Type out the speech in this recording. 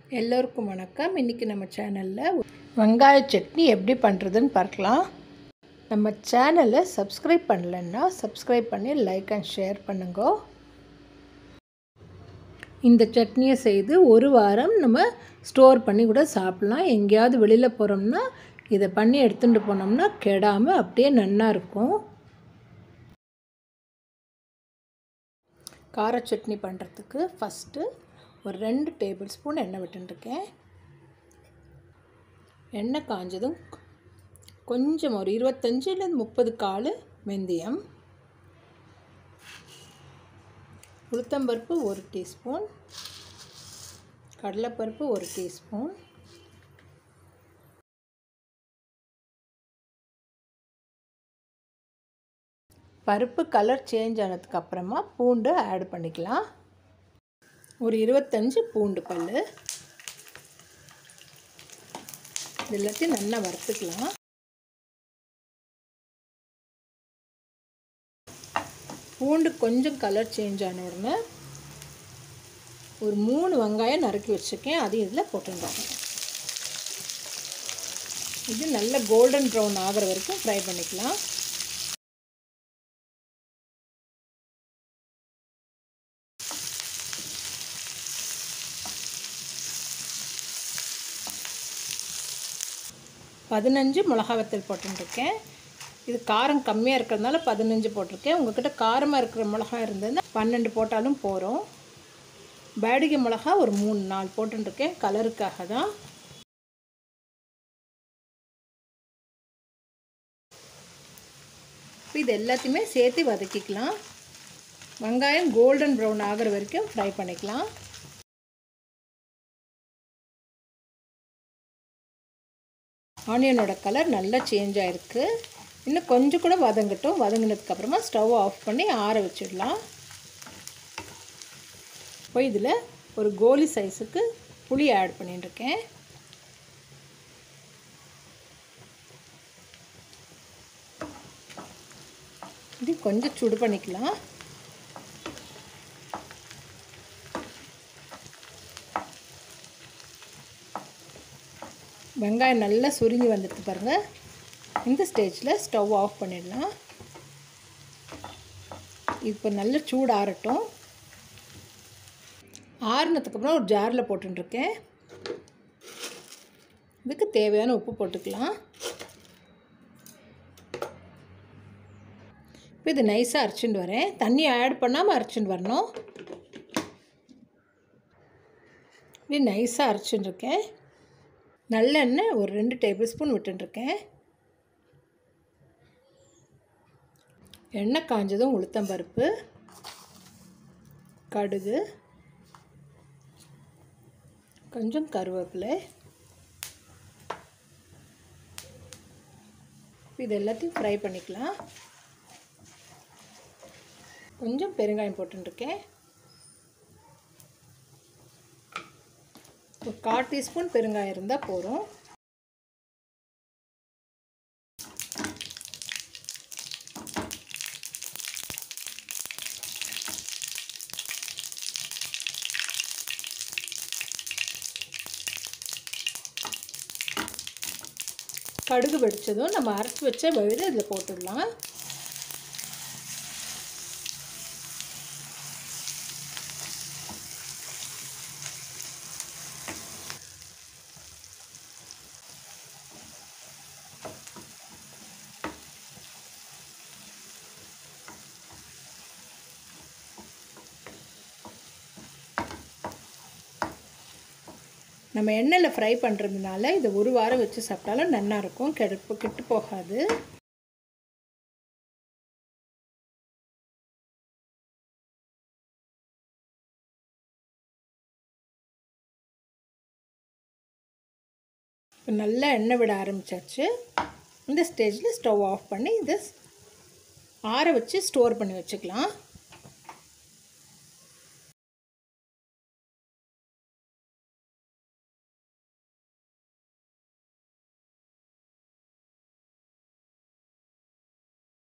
எல்லோருக்கும் வணக்கம் இன்றைக்கி நம்ம சேனலில் வெங்காய சட்னி எப்படி பண்ணுறதுன்னு பார்க்கலாம் நம்ம சேனலை சப்ஸ்கிரைப் பண்ணலன்னா சப்ஸ்கிரைப் பண்ணி லைக் அண்ட் ஷேர் பண்ணுங்க இந்த சட்னியை செய்து ஒரு வாரம் நம்ம ஸ்டோர் பண்ணி கூட சாப்பிட்லாம் எங்கேயாவது வெளியில் போகிறோம்னா இதை பண்ணி எடுத்துகிட்டு போனோம்னா கெடாமல் அப்படியே நன்னா இருக்கும் கார சட்னி பண்ணுறதுக்கு ஃபஸ்ட்டு ஒரு ரெண்டு டேபிள் ஸ்பூன் எண்ணெய் விட்டுருக்கேன் எண்ணெய் காஞ்சதும் கொஞ்சம் ஒரு இருபத்தஞ்சிலேருந்து முப்பது கால் வெந்தயம் உளுத்தம்பருப்பு ஒரு டீஸ்பூன் கடலைப்பருப்பு ஒரு டீஸ்பூன் பருப்பு கலர் சேஞ்ச் ஆனதுக்கு அப்புறமா பூண்டு ஆட் பண்ணிக்கலாம் ஒரு இருபத்தஞ்சு பூண்டு பல் இது எல்லாத்தையும் நல்லா வறுத்துக்கலாம் பூண்டு கொஞ்சம் கலர் சேஞ்ச் ஆன உடனே ஒரு மூணு வெங்காயம் நறுக்கி வச்சுருக்கேன் அது இதில் போட்டுருந்தாங்க இது நல்ல கோல்டன் ப்ரௌன் ஆகிற வரைக்கும் ஃப்ரை பண்ணிக்கலாம் பதினஞ்சு மிளகா வத்தல் போட்டுருக்கேன் இது காரம் கம்மியாக இருக்கிறதுனால பதினஞ்சு போட்டிருக்கேன் உங்கள்கிட்ட காரமாக இருக்கிற மிளகா இருந்ததுன்னா பன்னெண்டு போட்டாலும் போகிறோம் பேடிகை மிளகா ஒரு மூணு நாலு போட்டுருக்கேன் கலருக்காக தான் இது எல்லாத்தையுமே சேர்த்து வதக்கிக்கலாம் வெங்காயம் கோல்டன் ப்ரௌன் ஆகிற வரைக்கும் ஃப்ரை பண்ணிக்கலாம் ஆனியனோட கலர் நல்லா சேஞ்ச் ஆகிருக்கு இன்னும் கொஞ்சம் கூட வதங்கட்டும் வதங்கினதுக்கப்புறமா ஸ்டவ் ஆஃப் பண்ணி ஆற வச்சிடலாம் இப்போ இதில் ஒரு கோலி சைஸுக்கு புளி ஆட் பண்ணிட்டுருக்கேன் இது கொஞ்சம் சுடு பண்ணிக்கலாம் வெங்காயம் நல்லா சுருங்கி வந்துட்டு பாருங்கள் இந்த ஸ்டேஜில் ஸ்டவ் ஆஃப் பண்ணிடலாம் இப்போ நல்லா சூடு ஆறட்டும் ஆறுனதுக்கப்புறம் ஒரு ஜாரில் போட்டுருக்கேன் இதுக்கு தேவையான உப்பு போட்டுக்கலாம் இப்போ இது நைஸாக அரைச்சிட்டு வரேன் தண்ணி ஆட் பண்ணாமல் அரைச்சிட்டு வரணும் இப்படி நைஸாக அரைச்சிட்டு இருக்கேன் நல்லெண்ணெய் ஒரு ரெண்டு டேபிள் ஸ்பூன் விட்டுருக்கேன் எண்ணெய் காஞ்சதும் உளுத்தம்பருப்பு கடுகு கொஞ்சம் கருவேப்பிலை இது எல்லாத்தையும் ஃப்ரை பண்ணிக்கலாம் கொஞ்சம் பெருங்காயம் போட்டுருக்கேன் ஒரு கால் டீஸ்பூன் பெருங்காயம் இருந்தால் போதும் கடுகு வெடித்ததும் நம்ம அரைச்சி வச்ச பயிறு இதில் போட்டுடலாம் நம்ம எண்ணெயில் ஃப்ரை பண்ணுறதுனால இதை ஒரு வாரம் வச்சு சாப்பிட்டாலும் நல்லாயிருக்கும் கெடுப்பு கெட்டு போகாது இப்போ நல்லா எண்ணெய் விட ஆரம்பித்தாச்சு இந்த ஸ்டேஜில் ஸ்டவ் ஆஃப் பண்ணி இதை ஆற வச்சு ஸ்டோர் பண்ணி வச்சுக்கலாம்